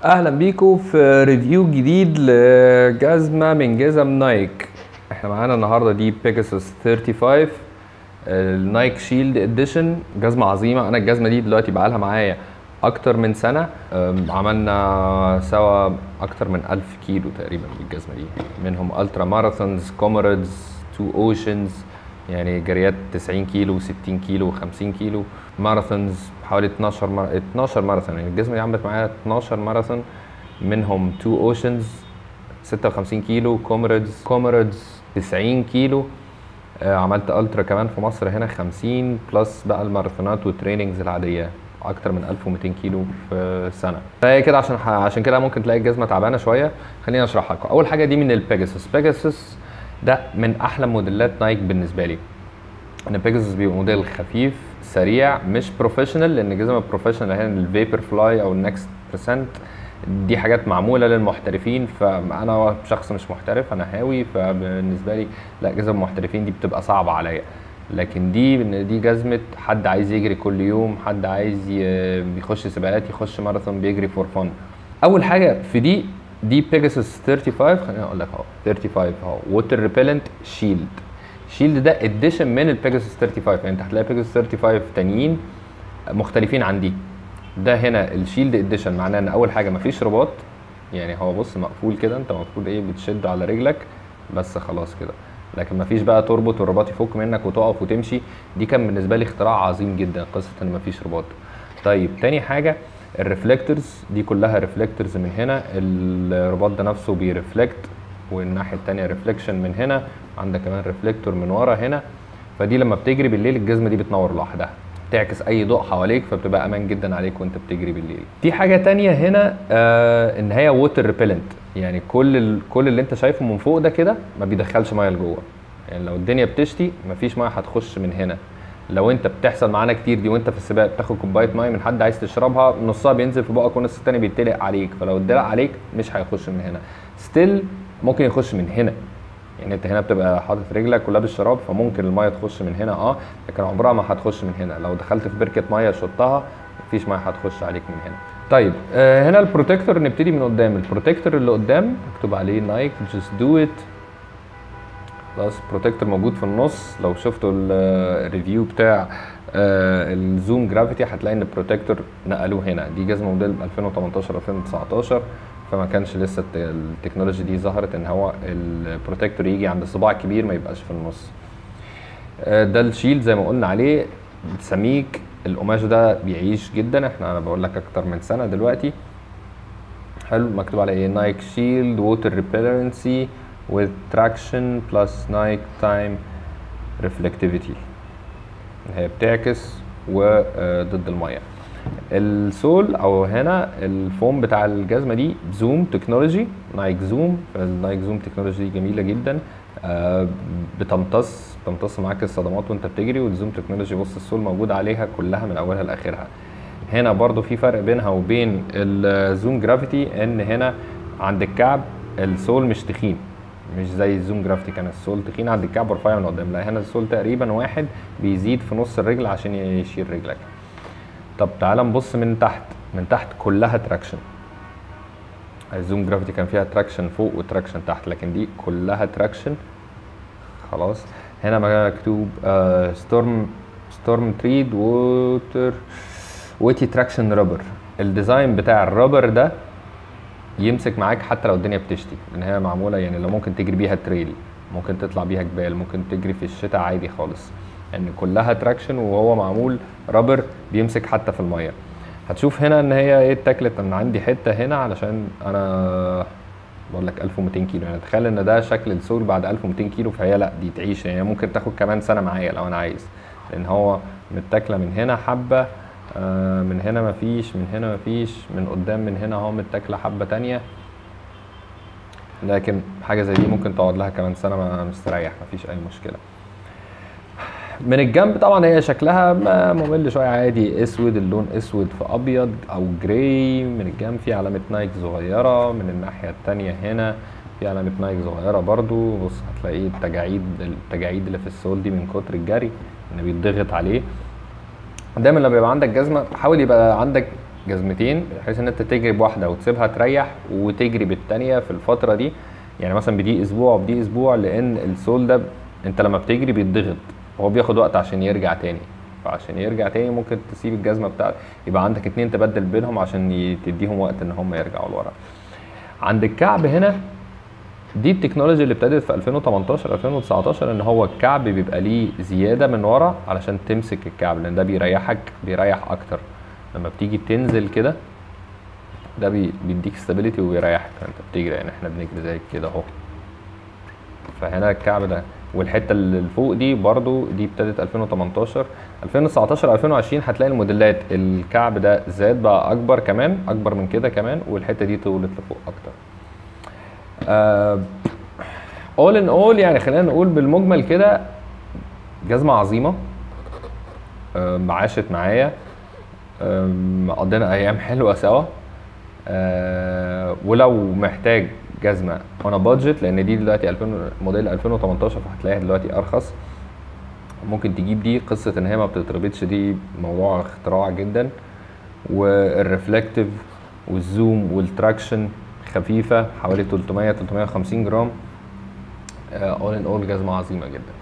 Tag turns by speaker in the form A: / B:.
A: اهلا بيكم في ريفيو جديد لجزمه من جزم نايك احنا معانا النهارده دي بيجاسوس 35 النايك شيلد اديشن جزمه عظيمه انا الجزمه دي دلوقتي بقالها معايا اكتر من سنه أم، عملنا سوا اكتر من 1000 كيلو تقريبا بالجزمه دي منهم الترا ماراثونز كومرادز تو اوشنز يعني جريات 90 كيلو 60 كيلو 50 كيلو ماراثونز حوالي 12 مر... 12 ماراثون يعني الجزمه دي عملت معايا 12 ماراثون منهم تو اوشنز 56 كيلو كومرادز كومرادز 90 كيلو آه، عملت الترا كمان في مصر هنا 50 بلس بقى الماراثونات والتريننجز العاديه اكتر من 1200 كيلو في سنه فهي كده عشان ح... عشان كده ممكن تلاقي الجزمه تعبانه شويه خليني اشرح لكم اول حاجه دي من البيجاسوس بيجاسوس ده من احلى موديلات نايك بالنسبه لي ان بيجاسوس بيبقى موديل خفيف سريع مش بروفيشنال لان الجزمه البروفيشنال هي الفيبر فلاي او النكست برسنت دي حاجات معموله للمحترفين فانا شخص مش محترف انا هاوي فبالنسبه لي لا جزم المحترفين دي بتبقى صعبه عليا لكن دي ان دي جزمه حد عايز يجري كل يوم حد عايز ي- يخش سباقات يخش ماراثون بيجري فور فن اول حاجه في دي دي بيجاسوس 35 خليني اقول لك اهو 35 اهو ووتر ريبيلنت شيلد شيلد ده اديشن من البيجاسوس 35 يعني انت هتلاقي بيجاسوس 35 تانيين مختلفين عن دي ده هنا الشيلد اديشن معناه ان اول حاجه مفيش رباط يعني هو بص مقفول كده انت المفروض ايه بتشد على رجلك بس خلاص كده لكن مفيش بقى تربط والرباط يفك منك وتقف وتمشي دي كان بالنسبه لي اختراع عظيم جدا قصه ان مفيش رباط طيب تاني حاجه الريفلكتورز دي كلها ريفلكتورز من هنا الرباط ده نفسه بيرفلكت والناحيه التانيه ريفليكشن من هنا عندك كمان ريفلكتور من ورا هنا فدي لما بتجري بالليل الجزمه دي بتنور لوحدها تعكس اي ضوء حواليك فبتبقى امان جدا عليك وانت بتجري بالليل في حاجه تانية هنا آه ان هي ووتر ريبيلنت يعني كل ال... كل اللي انت شايفه من فوق ده كده ما بيدخلش ميه لجوه يعني لو الدنيا بتشتي مفيش ميه هتخش من هنا لو انت بتحصل معانا كتير دي وانت في السباق بتاخد كوبايه ميه من حد عايز تشربها نصها بينزل في بقك ونص التاني بيتدلق عليك فلو اتدلق عليك مش هيخش من هنا ستيل ممكن يخش من هنا يعني انت هنا بتبقى حاطط رجلك ولابس شراب فممكن الميه تخش من هنا اه لكن عمرها ما هتخش من هنا لو دخلت في بركه ميه شطها مفيش ميه هتخش عليك من هنا طيب آه هنا البروتكتور نبتدي من قدام البروتكتور اللي قدام مكتوب عليه نايك جست دو ات خلاص بروتكتور موجود في النص لو شفتوا ال- الريفيو بتاع آه، الزوم جرافيتي هتلاقي ان البروتكتور نقلوه هنا دي جزمه موديل 2018 2019 فما كانش لسه الت- التكنولوجي دي ظهرت ان هو البروتكتور يجي عند الصباع الكبير ما يبقاش في النص آه، ده الشيلد زي ما قلنا عليه سميك القماش ده بيعيش جدا احنا انا بقول لك اكتر من سنه دلوقتي حلو مكتوب عليه ايه نايك شيلد ووتر ريبيلنسي with traction plus night time reflectivity هي بتعكس وضد الميه السول او هنا الفوم بتاع الجزمه دي زوم تكنولوجي نايك زوم النايك زوم تكنولوجي دي جميله جدا آه، بتمتص بتمتص معاك الصدمات وانت بتجري والزوم تكنولوجي بص السول موجود عليها كلها من اولها لاخرها هنا برضو في فرق بينها وبين الزوم جرافيتي ان هنا عند الكعب السول مش تخين مش زي الزوم جرافيتي كان السول تخين عند الكعب ورفيع من قدام لا هنا السول تقريبا واحد بيزيد في نص الرجل عشان يشيل رجلك طب تعال نبص من تحت من تحت كلها تراكشن الزوم جرافيتي كان فيها تراكشن فوق وتراكشن تحت لكن دي كلها تراكشن خلاص هنا مكتوب ستورم ستورم تريد ووتر ويتي تراكشن رابر الديزاين بتاع الرابر ده يمسك معاك حتى لو الدنيا بتشتي لان هي معموله يعني لو ممكن تجري بيها تريل ممكن تطلع بيها جبال ممكن تجري في الشتاء عادي خالص ان يعني كلها تراكشن وهو معمول رابر بيمسك حتى في الميه هتشوف هنا ان هي ايه اتاكلت ان عندي حته هنا علشان انا بقول لك 1200 كيلو يعني تخيل ان ده شكل السول بعد 1200 كيلو فهي لا دي تعيش يعني ممكن تاخد كمان سنه معايا لو انا عايز لان هو متاكله من هنا حبه آه، من هنا مفيش من هنا مفيش من قدام من هنا اهو متاكله حبه تانية لكن حاجه زي دي ممكن تقعد لها كمان سنه ما مستريح مفيش اي مشكله من الجنب طبعا هي شكلها ما ممل شويه عادي اسود اللون اسود في ابيض او جراي من الجنب في علامه نايك صغيره من الناحيه التانية هنا في علامه نايك صغيره برضو بص هتلاقي التجاعيد التجاعيد اللي في السول دي من كتر الجري ان بيتضغط عليه دايما لما يبقى عندك جزمه حاول يبقى عندك جزمتين بحيث ان انت تجري بواحده وتسيبها تريح وتجري بالتانيه في الفتره دي يعني مثلا بدي اسبوع وبدي اسبوع لان السول ده انت لما بتجري بيتضغط هو بياخد وقت عشان يرجع تاني فعشان يرجع تاني ممكن تسيب الجزمه بتاعتك يبقى عندك اتنين تبدل بينهم عشان ي- تديهم وقت ان هم يرجعوا لورا عند الكعب هنا دي التكنولوجي اللي ابتدت في 2018 2019 ان هو الكعب بيبقى ليه زياده من ورا علشان تمسك الكعب لان ده بيريحك بيريح اكتر لما بتيجي تنزل كده ده بي- بيديك استابيليتي وبيريحك انت بتجري يعني احنا بنجري زي كده اهو فهنا الكعب ده والحته اللي فوق دي برضو دي ابتدت 2018 2019 2020 هتلاقي الموديلات الكعب ده زاد بقى اكبر كمان اكبر من كده كمان والحته دي طولت لفوق اكتر اول ان اول يعني خلينا نقول بالمجمل كده جزمه عظيمه آم، عاشت معايا آم، قضينا ايام حلوه سوا آه، ولو محتاج جزمه وانا بادجت لان دي دلوقتي 2000 موديل 2018 فهتلاقيها دلوقتي ارخص ممكن تجيب دي قصه ان هي ما بتتربطش دي موضوع اختراع جدا والريفلكتيف والزوم والتراكشن خفيفه حوالي 300 350 جرام اول ان اول جزمه عظيمه جدا